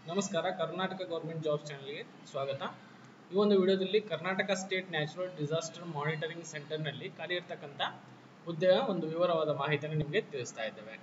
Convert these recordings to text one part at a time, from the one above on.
ನಮಸ್ಕಾರ Karnataka government jobs ಚಾನಲ್ಗೆ ಸ್ವಾಗತ ಈ ಒಂದು ವಿಡಿಯೋದಲ್ಲಿ Karnataka state natural disaster monitoring ಸೆಂಟರ್ನಲ್ಲಿ ಖಾಲಿ ಇರ್ತಕ್ಕಂಥ ಹುದ್ದೆಯ ಒಂದು ವಿವರವಾದ ಮಾಹಿತಿಯನ್ನು ನಿಮಗೆ ತಿಳಿಸ್ತಾ ಇದ್ದೇವೆ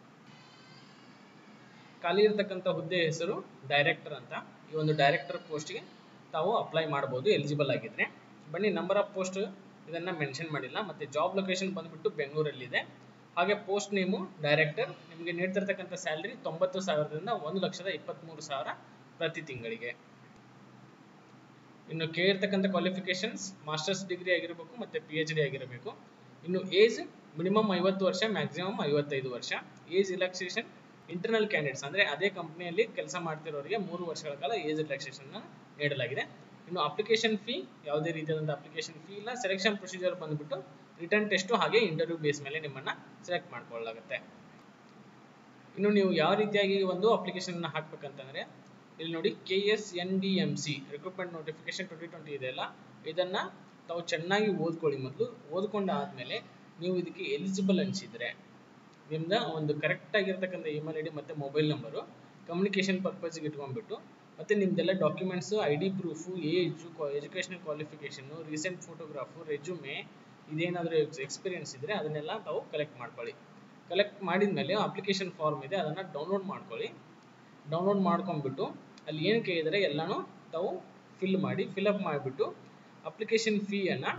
ಖಾಲಿ ಇರತಕ್ಕಂಥ ಹುದ್ದೆ ಹೆಸರು ಡೈರೆಕ್ಟರ್ ಅಂತ ಈ ಒಂದು ಡೈರೆಕ್ಟರ್ ಪೋಸ್ಟ್ಗೆ ತಾವು ಅಪ್ಲೈ ಮಾಡಬಹುದು ಎಲಿಜಿಬಲ್ ಆಗಿದ್ರೆ ಬನ್ನಿ ನಂಬರ್ ಆಫ್ ಪೋಸ್ಟ್ ಇದನ್ನ ಮೆನ್ಷನ್ ಮಾಡಿಲ್ಲ ಮತ್ತೆ ಜಾಬ್ ಲೊಕೇಶನ್ ಬಂದ್ಬಿಟ್ಟು ಬೆಂಗಳೂರಲ್ಲಿದೆ ಹಾಗೆ ಪೋಸ್ಟ್ ನೇಮು ಡೈರೆಕ್ಟರ್ ನಿಮಗೆ ನೀಡ್ತಿರ್ತಕ್ಕಂಥ ಸ್ಯಾಲರಿ ತೊಂಬತ್ತು ಸಾವಿರದಿಂದ ಒಂದು ಲಕ್ಷದ ಇಪ್ಪತ್ತ್ಮೂರು ಸಾವಿರ ಪ್ರತಿ ತಿಂಗಳಿಗೆ ಇನ್ನು ಕೇಳಿರ್ತಕ್ಕಂಥ ಕ್ವಾಲಿಫಿಕೇಶನ್ಸ್ ಮಾಸ್ಟರ್ಸ್ ಡಿಗ್ರಿ ಆಗಿರಬೇಕು ಮತ್ತೆ ಪಿ ಎಚ್ ಡಿ ಆಗಿರಬೇಕು ಇನ್ನು ಏಜ್ ಮಿನಿಮಮ್ ಐವತ್ತು ವರ್ಷ ಮ್ಯಾಕ್ಸಿಮಮ್ ಐವತ್ತೈದು ವರ್ಷ ಏಜ್ ರಿಲ್ಯಾಕ್ಸೇಷನ್ ಇಂಟರ್ನಲ್ ಕ್ಯಾಂಡಿಡೇಟ್ಸ್ ಅಂದ್ರೆ ಅದೇ ಕಂಪನಿಯಲ್ಲಿ ಕೆಲಸ ಮಾಡ್ತಿರೋರಿಗೆ ಮೂರು ವರ್ಷಗಳ ಕಾಲ ಏಜ್ ರಿಲ್ಯಾಕ್ಸೇಷನ್ ನೀಡಲಾಗಿದೆ ಇನ್ನು ಅಪ್ಲಿಕೇಶನ್ ಫೀ ಯಾವುದೇ ರೀತಿಯಾದಂಥ ಅಪ್ಲಿಕೇಶನ್ ಫೀ ಇಲ್ಲ ಸೆಲೆಕ್ಷನ್ ಪ್ರೊಸೀಜರ್ ಬಂದ್ಬಿಟ್ಟು ರಿಟರ್ನ್ ಟೆಸ್ಟು ಹಾಗೆ ಇಂಟರ್ವ್ಯೂ ಬೇಸ್ ಮೇಲೆ ನಿಮ್ಮನ್ನ ಸೆಲೆಕ್ಟ್ ಮಾಡ್ಕೊಳ್ಳಲಾಗುತ್ತೆ ಇನ್ನು ನೀವು ಯಾವ ರೀತಿಯಾಗಿ ಒಂದು ಅಪ್ಲಿಕೇಶನ್ ಹಾಕ್ಬೇಕಂತಂದ್ರೆ ಇಲ್ಲಿ ನೋಡಿ K S N D M C recruitment notification twenty twenty ಇದೆಯಲ್ಲ ಇದನ್ನ ತಾವು ಚೆನ್ನಾಗಿ ಓದ್ಕೊಳ್ಳಿ ಮೊದಲು ಓದ್ಕೊಂಡಾದ್ಮೇಲೆ ನೀವು ಇದಕ್ಕೆ ಎಲಿಜಿಬಲ್ ಅನಿಸಿದ್ರೆ ನಿಮ್ದ ಒಂದು ಕರೆಕ್ಟ್ ಆಗಿರ್ತಕ್ಕಂಥ ಇಮೇಲ್ ಐ ಡಿ ಮತ್ತೆ ಮೊಬೈಲ್ ನಂಬರು ಕಮ್ಯುನಿಕೇಶನ್ ಪರ್ಪಸ್ಗೆ ಇಟ್ಕೊಂಡ್ಬಿಟ್ಟು ಮತ್ತೆ ನಿಮ್ದೆಲ್ಲ documents I D proof age educational qualification recent photograph resume ಇದೇನಾದರೂ ಎಕ್ಸ್ಪೀರಿಯನ್ಸ್ ಇದ್ರೆ ಅದನ್ನೆಲ್ಲ ತಾವು ಕಲೆಕ್ಟ್ ಮಾಡ್ಕೊಳ್ಳಿ ಕಲೆಕ್ಟ್ ಮಾಡಿದ್ಮೇಲೆ ಅಪ್ಲಿಕೇಶನ್ ಫಾರ್ಮ್ ಇದೆ ಅದನ್ನು ಡೌನ್ಲೋಡ್ ಮಾಡ್ಕೊಳ್ಳಿ ಡೌನ್ಲೋಡ್ ಮಾಡ್ಕೊಂಡ್ಬಿಟ್ಟು ಅಲ್ಲಿ ಏನು ಕೇಳಿದರೆ ಎಲ್ಲನೂ ತಾವು ಫಿಲ್ ಮಾಡಿ ಫಿಲಪ್ ಮಾಡಿಬಿಟ್ಟು ಅಪ್ಲಿಕೇಶನ್ ಫೀಯನ್ನು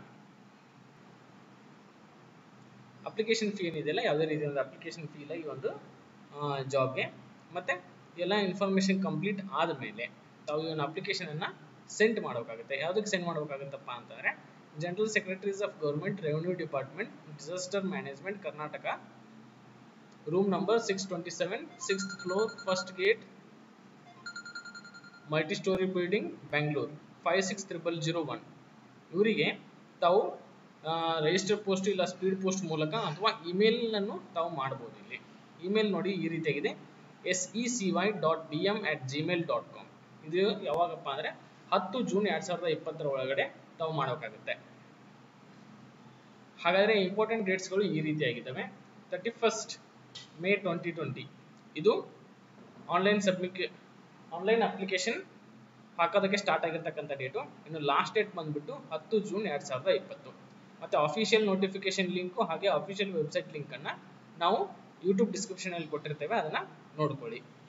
ಅಪ್ಲಿಕೇಶನ್ ಫೀ ಏನಿದೆಯಲ್ಲ ಯಾವುದೇ ರೀತಿಯಾದ ಅಪ್ಲಿಕೇಶನ್ ಫೀ ಇಲ್ಲ ಈ ಒಂದು ಜಾಬ್ಗೆ ಮತ್ತೆ ಎಲ್ಲ ಇನ್ಫಾರ್ಮೇಶನ್ ಕಂಪ್ಲೀಟ್ ಆದಮೇಲೆ ತಾವು ಈ ಒಂದು ಅಪ್ಲಿಕೇಶನನ್ನು ಸೆಂಡ್ ಮಾಡಬೇಕಾಗುತ್ತೆ ಯಾವುದಕ್ಕೆ ಸೆಂಡ್ ಮಾಡಬೇಕಾಗುತ್ತಪ್ಪ ಅಂತಂದರೆ general secretaries of government revenue department disaster management Karnataka room number six twenty seven six floor first gate multi storey building Bangalore five six triple zero one ಇವರಿಗೆ ತಾವು ರಿಜಿಸ್ಟರ್ ಪೋಸ್ಟ್ ಇಲ್ಲ ಸ್ಪೀಡ್ ಪೋಸ್ಟ್ ಮೂಲಕ ಅಥವಾ ಇಮೇಲ್ನನ್ನು ತಾವು ಮಾಡ್ಬೋದು ಇಲ್ಲಿ ಇಮೇಲ್ ನೋಡಿ ಈ ರೀತಿಯಾಗಿದೆ S E C Y dot D M at Gmail dot com ಇದು ಯಾವಾಗಪ್ಪ ಅಂದರೆ ಹತ್ತು ಜೂನ್ ಎರಡು ಸಾವಿರದ ಇಪ್ಪತ್ತರ ಒಳಗಡೆ ತಾವು ಮಾಡಬೇಕಾಗುತ್ತೆ ಹಾಗಾದರೆ ಇಂಪಾರ್ಟೆಂಟ್ ಡೇಟ್ಸ್ಗಳು ಈ ರೀತಿಯಾಗಿದ್ದಾವೆ thirty first May twenty twenty ಇದು ಆನ್ಲೈನ್ ಸಬ್ಮಿಕ್ ಆನ್ಲೈನ್ ಅಪ್ಲಿಕೇಶನ್ ಹಾಕೋದಕ್ಕೆ ಸ್ಟಾರ್ಟ್ ಆಗಿರ್ತಕ್ಕಂಥ ಡೇಟು ಇನ್ನು ಲಾಸ್ಟ್ ಡೇಟ್ ಬಂದ್ಬಿಟ್ಟು ಹತ್ತು ಜೂನ್ ಎರಡು ಸಾವಿರದ ಇಪ್ಪತ್ತು ಮತ್ತು ಅಫಿಷಿಯಲ್ ನೋಟಿಫಿಕೇಶನ್ ಲಿಂಕು ಹಾಗೆ ಅಫಿಷಿಯಲ್ ವೆಬ್ಸೈಟ್ ಲಿಂಕನ್ನು ನಾವು ಯೂಟ್ಯೂಬ್ ಡಿಸ್ಕ್ರಿಪ್ಷನಲ್ಲಿ ಕೊಟ್ಟಿರ್ತೇವೆ ಅದನ್ನು ನೋಡ್ಕೊಳ್ಳಿ